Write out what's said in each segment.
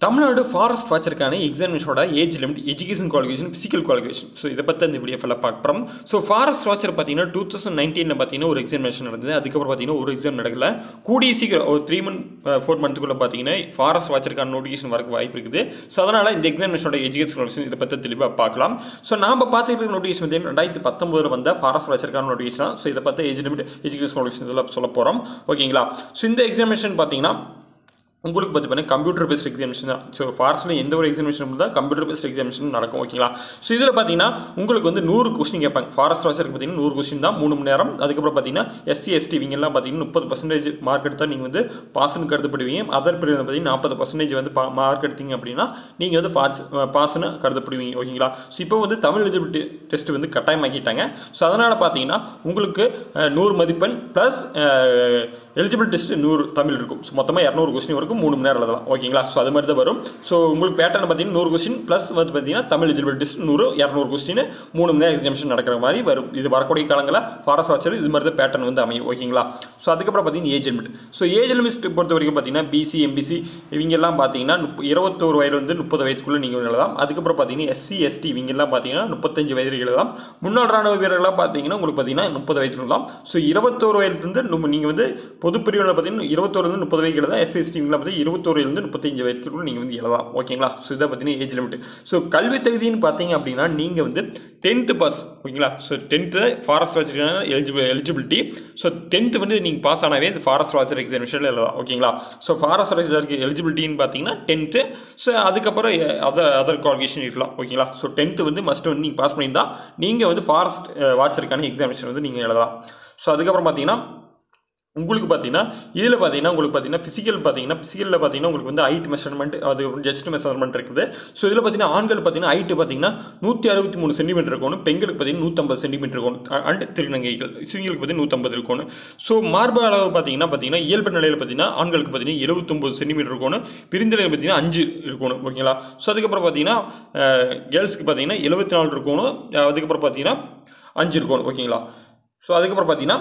Tamil Nadu forest வாட்சருக்கான எக்ஸாமினேஷனோட age limit education qualification physical qualification so இதை பற்றி இந்த வீடியோ ஃபுல்லாக பார்க்க போகிறோம் ஸோ ஃபாரஸ்ட் வாட்சர் பார்த்தீங்கன்னா டூ தௌசண்ட் நைன்டீனில் பார்த்தீங்கன்னா ஒரு எக்ஸாமினேஷன் நடந்தது அதுக்கப்புறம் பார்த்தீங்கன்னா ஒரு எக்ஸாம் நடக்கல கூடிய சீக்கிரம் ஒரு த்ரீ மந்த் ஃபோர் மந்த்துக்குள்ளே பார்த்தீங்கன்னா ஃபாரஸ்ட் வாட்சருக்கான நோட்டிஃபிகேஷன் வரக்கு வாய்ப்பு இருக்குது ஸோ அதனால் இந்த எக்ஸாமினேஷனோட எஜுகேஷன் குவாலிஃபிகேஷன் இதை பற்றி தெளிவாக பார்க்கலாம் ஸோ நாம் பார்த்துட்டு நோட்டிஃபிகேஷன் பார்த்தீங்கன்னா ரெண்டாயிரத்தி பத்தொம்பதில் வந்த ஃபாரஸ்ட் வாட்சருக்கான நோட்டிஃபிகேஷன் ஸோ இதை பற்றி ஏஜ் லிமிட் எஜுகேஷன் குவாலிஃபிகேஷன் இதெல்லாம் சொல்ல போகிறோம் ஓகேங்களா ஸோ இந்த எக்ஸாமினேஷன் பார்த்தீங்கன்னா உங்களுக்கு பார்த்து பார்த்தீங்கன்னா கம்ப்யூட்டர் பேஸ்ட் எக்ஸாமினேஷன் தான் ஸோ ஃபாரஸ்ட்டில் எந்த ஒரு எக்ஸாமினேஷன் இருந்தால் கம்ப்யூட்டர் பேஸ்ட் எக்ஸாமினேஷன் நடக்கும் ஓகேங்களா ஸோ இதில் பார்த்தீங்கன்னா உங்களுக்கு வந்து நூறு கொஸ்டின் கேட்பாங்க ஃபாரஸ்ட் வாசருக்கு பார்த்தீங்கன்னா நூறு கொஸ்டின் தான் மூணு மணி நேரம் அதுக்கப்புறம் பார்த்தீங்கன்னா எஸ்சி எஸ்டி இவங்கெல்லாம் பார்த்தீங்கன்னா முப்பது பர்சன்டேஜ் மார்க் எடுத்தால் நீங்கள் வந்து பாஸ்னு கருதப்படுவீங்க அதர் பிரிவு பார்த்தீங்கன்னா நாற்பது பர்சன்டேஜ் வந்து மார்க் எடுத்தீங்க அப்படின்னா நீங்கள் வந்து பாஸ் பாஸ்னு கருதப்படுவீங்க ஓகேங்களா ஸோ இப்போ வந்து தமிழ் எலிஜிபிலிட்டி டெஸ்ட் வந்து கட்டாயமாக்கிட்டாங்க ஸோ அதனால் பார்த்தீங்கன்னா உங்களுக்கு அஹ், நூறு மதிப்பெண் ப்ளஸ் எலிஜிபிள் டெஸ்ட் நூறு தமிழ் இருக்கும் ஸோ மொத்தமாக இரநூறு கொஸ்டின் வரைக்கும் மூணு மணி நேரம் எழுதலாம் ஓகேங்களா ஸோ அது மாதிரி தான் வரும் ஸோ உங்களுக்கு பேட்டர்ன் பார்த்தீங்கன்னா நூறு கொஸ்டின் ப்ளஸ் வந்து பார்த்தீங்கன்னா தமிழ் எலிஜிபிள் டெஸ்ட் நூறு இரநூறு கொஸ்டின் மூணு மணி நேரம் எக்ஸாமிஷன் நடக்கிற மாதிரி வரும் இது வரக்கூடிய காலங்களில் ஃபாரஸ்ட் வாட்சர் இது மாதிரி தான் பேட்டர்ன் வந்து அமையும் ஓகேங்களா ஸோ அதுக்கப்புறம் பார்த்தீங்கன்னா age limit so age limit பொறுத்த வரைக்கும் பார்த்தீங்கன்னா பிசி எம்பிசி இவங்கெல்லாம் பார்த்தீங்கன்னா முப்ப- இருபத்தோரு வயது வந்து முப்பது வயதுக்குள்ளே நீங்கள் எழுதலாம் அதுக்கப்புறம் பார்த்தீங்கன்னா எஸ்சி எஸ்டி இவங்கெல்லாம் பார்த்தீங்கன்னா முப்பத்தஞ்சு வயது எழுதலாம் முன்னாள் ராணுவ வீரர்களாக பார்த்தீங்கன்னா உங்களுக்கு பார்த்தீங்கன்னா முப்பது வயது எழுதலாம் ஸோ இருபத்தோரு வயதுலேருந்து நீங்கள் வந்து பொது பிரிவில் பார்த்தீங்கன்னா இருபத்தோருலேருந்து முப்பது வயது எழுதலாம் எஸ்சி எஸ்டிங்கெல்லாம் பார்த்தீங்கன்னா இருபத்தோருலேருந்து முப்பத்தஞ்சு வயதுக்குள்ள நீங்கள் வந்து எழுதலாம் ஓகேங்களா ஸோ இதை பார்த்தீங்கன்னா ஏஜ் லிமிட் ஸோ கல்வி தகுதின்னு பார்த்தீங்க அப்படின்னா நீங்கள் வந்து டென்த்து பாஸ் ஓகேங்களா ஸோ டென்த்து ஃபாரஸ்ட் வாட்சருக்கான எலிஜிபிள் எலிஜிபிலிட்டி ஸோ டென்த்து வந்து நீங்கள் பாஸ் ஆனாவே இந்த ஃபாரஸ்ட் வாட்சர் எக்ஸாமினேஷனில் எழுதலாம் ஓகேங்களா ஸோ ஃபாரஸ்ட் வாட்சருக்கு எலிஜிபிலிட்டின்னு பார்த்தீங்கன்னா டென்த்து ஸோ அதுக்கப்புறம் அதர் அதர் குவாலிஃபிகேஷன் இருக்கலாம் ஓகேங்களா ஸோ டென்த்து வந்து மஸ்ட் வந்து நீங்கள் பாஸ் பண்ணியிருந்தா நீங்கள் வந்து ஃபாரஸ்ட் வாட்சருக்கான எக்ஸாமினேஷன் வந்து நீங்கள் எழுதலாம் ஸோ அதுக்கப்புறம் பார்த்தீங்கன்னா உங்களுக்கு பார்த்தீங்கன்னா இதில் பார்த்தீங்கன்னா உங்களுக்கு பார்த்தீங்கன்னா ஃபிசிக்கல் பார்த்தீங்கன்னா ஃபிசிக்கலில் பார்த்தீங்கன்னா உங்களுக்கு வந்து ஹைட் மெஷர்மெண்ட் அது ஜஸ்ட் மெஷர்மெண்ட் இருக்குது ஸோ இதில் பார்த்தீங்கன்னா ஆண்கள் பார்த்தீங்கன்னா ஹைட்டு பார்த்தீங்கன்னா நூற்றி அறுபத்தி மூணு சென்டிமீட்டர் இருக்கணும் பெண்களுக்கு பார்த்தீங்கன்னா நூற்றம்பது சென்டிமீட்டர் இருக்கணும் அண்ட் திருநங்கைகள் சிவிங்களுக்கு பார்த்தீங்கன்னா நூற்றம்பது இருக்கணும் ஸோ மார்பு அளவு பார்த்தீங்கன்னா பார்த்தீங்கன்னா இயல்பு நிலையில் பார்த்தீங்கன்னா ஆண்களுக்கு பார்த்தீங்கன்னா எழுபத்தொம்பது சென்டிமீட்டர் இருக்கணும் பிரிந்தலையில் பார்த்தீங்கன்னா அஞ்சு இருக்கணும் ஓகேங்களா ஸோ அதுக்கப்புறம் பார்த்தீங்கன்னா கேர்ள்ஸ்க்கு பார்த்தீங்கன்னா எழுபத்தி நாலு இருக்கணும் அதுக்கப்புறம் பார்த்தீங்கன்னா அஞ்சு இருக்கணும் ஓகேங்களா ஸோ அதுக்கப்புறம் பார்த்தீங்கன்னா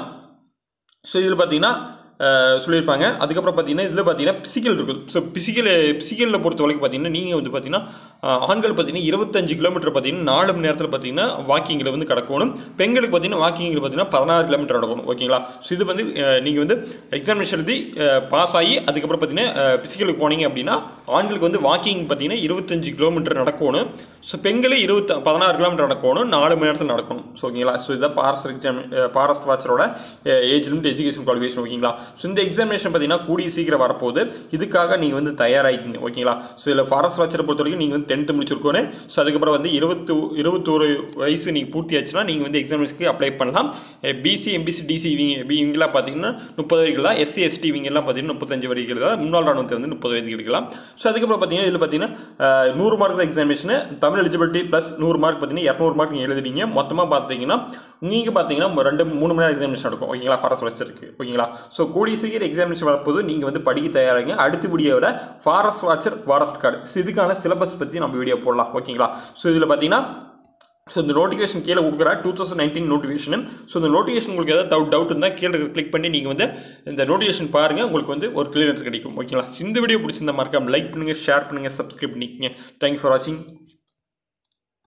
ஸோ இதில் பார்த்தீங்கன்னா அஹ், சொல்லியிருப்பாங்க அதுக்கப்புறம் பார்த்தீங்கன்னா இதில் பார்த்தீங்கன்னா பிசிக்கல் இருக்குது ஸோ பிசிக்கல் பிசிக்கலில் பொறுத்த வரைக்கும் பார்த்தீங்கன்னா நீங்கள் வந்து பார்த்தீங்கன்னா அஹ், ஆண்கள் பார்த்தீங்கன்னா இருபத்தஞ்சு கிலோமீட்டர் பார்த்தீங்கன்னா நாலு மணி நேரத்தில் பார்த்தீங்கன்னா வாக்கிங்கில் வந்து கடக்கணும் பெண்களுக்கு பார்த்தீங்கன்னா வாக்கிங்கில் பார்த்தீங்கன்னா பதினாறு கிலோமீட்டர் நடக்கணும் ஓகேங்களா ஸோ இது வந்து நீங்கள் வந்து எக்ஸாமினேஷன் எழுதி பாஸ் ஆகி அதுக்கப்புறம் பார்த்தீங்கன்னா பிசிக்கலுக்கு போனீங்க அப்படின்னா ஆண்களுக்கு வந்து வாக்கிங் பார்த்தீங்கன்னா இருபத்தஞ்சு கிலோமீட்டர் நடக்கணும் ஸோ பெண்களே இருபத்தி பதினாறு கிலோமீட்டர் நடக்கணும் நாலு மணி நேரத்தில் நடக்கணும் ஸோ ஓகேங்களா ஸோ இதான் பாரஸ்ட் எக்ஸாம் பாரஸ்ட் வாட்சரோட ஏஜ் லிமிட் எஜுகேஷன் குவாலிஃபிகேஷன் ஓகேங்களா ஸோ இந்த எக்ஸாமினேஷன் பார்த்தீங்கன்னா கூடிய சீக்கிரம் வரப்போகுது இதுக்காக நீங்கள் வந்து தயாராகிங்க ஓகேங்களா ஸோ இதில் ஃபாரஸ்ட் வாட்சரை பொறுத்த வரைக்கும் நீங்கள் வந்து டென்த்து முடிச்சிருக்கோன்னு ஸோ அதுக்கப்புறம் வந்து இருபத்து இருபத்தோரு வயசு நீங்கள் பூர்த்தி ஆச்சுன்னா நீங்கள் வந்து எக்ஸாமினேஷனுக்கு அப்ளை பண்ணலாம் பிசி எம்பிசி டிசி இவங்க இவங்கெல்லாம் பார்த்தீங்கன்னா முப்பது வரைக்கும் தான் எஸ்சி எஸ்டி இவங்கெல்லாம் பார்த்தீங்கன்னா முப்பத்தஞ்சு வரைக்கும் தான் முன்னாள் ராணுவத்தை வந்து முப்பது வயதுக்கு எடுக்கலாம் ஸோ அதுக்கப்புறம் பார்த்தீங்கன்னா இதில் பார்த்தீங்கன்னா அஹ், நூறு மார்க் தான் எக்ஸாமினேஷன் தமிழ் எலிஜிபிலிட்டி ப்ளஸ் நூறு மார்க் பார்த்தீங்கன்னா இரநூறு மார்க் நீங்கள் எழுதுறீங்க மொத்தமாக பார்த்தீங்கன்னா நீங்கள் பார்த்தீங்கன்னா ரெண்டு மூணு மணி நேரம் எக்ஸாமினேஷன் நடக்கும் ஓகேங்களா ஃபாரஸ்ட் வாட்சருக்கு ஓகேங்களா ஸோ கூடிய சீக்கிரம் எக்ஸாமினேஷன் வரப்போது நீங்கள் வந்து படிக்க தயாராங்க அடுத்த வீடியோவில் forest watcher forest guard so இதுக்கான சிலபஸ் பற்றி நம்ம வீடியோ போடலாம் ஓகேங்களா ஸோ இதில் பார்த்தீங்கன்னா ஸோ இந்த நோட்டிஃபிகேஷன் கீழே கொடுக்குற two thousand nineteen notification so இந்த நோட்டிஃபிகேஷன் உங்களுக்கு ஏதாவது டவுட் டவுட் இருந்தால் கீழே கிளிக் பண்ணி நீங்கள் வந்து இந்த நோட்டிஃபிகேஷன் பாருங்கள் உங்களுக்கு வந்து ஒரு கிளியரன்ஸ் கிடைக்கும் ஓகேங்களா இந்த வீடியோ பிடிச்சிருந்தா மறக்காம லைக் பண்ணுங்கள் ஷேர் பண்ணுங்கள் சப்ஸ்கிரைப் பண்ணிக்கங்க தேங்க்யூ ஃபார் வாட்சிங்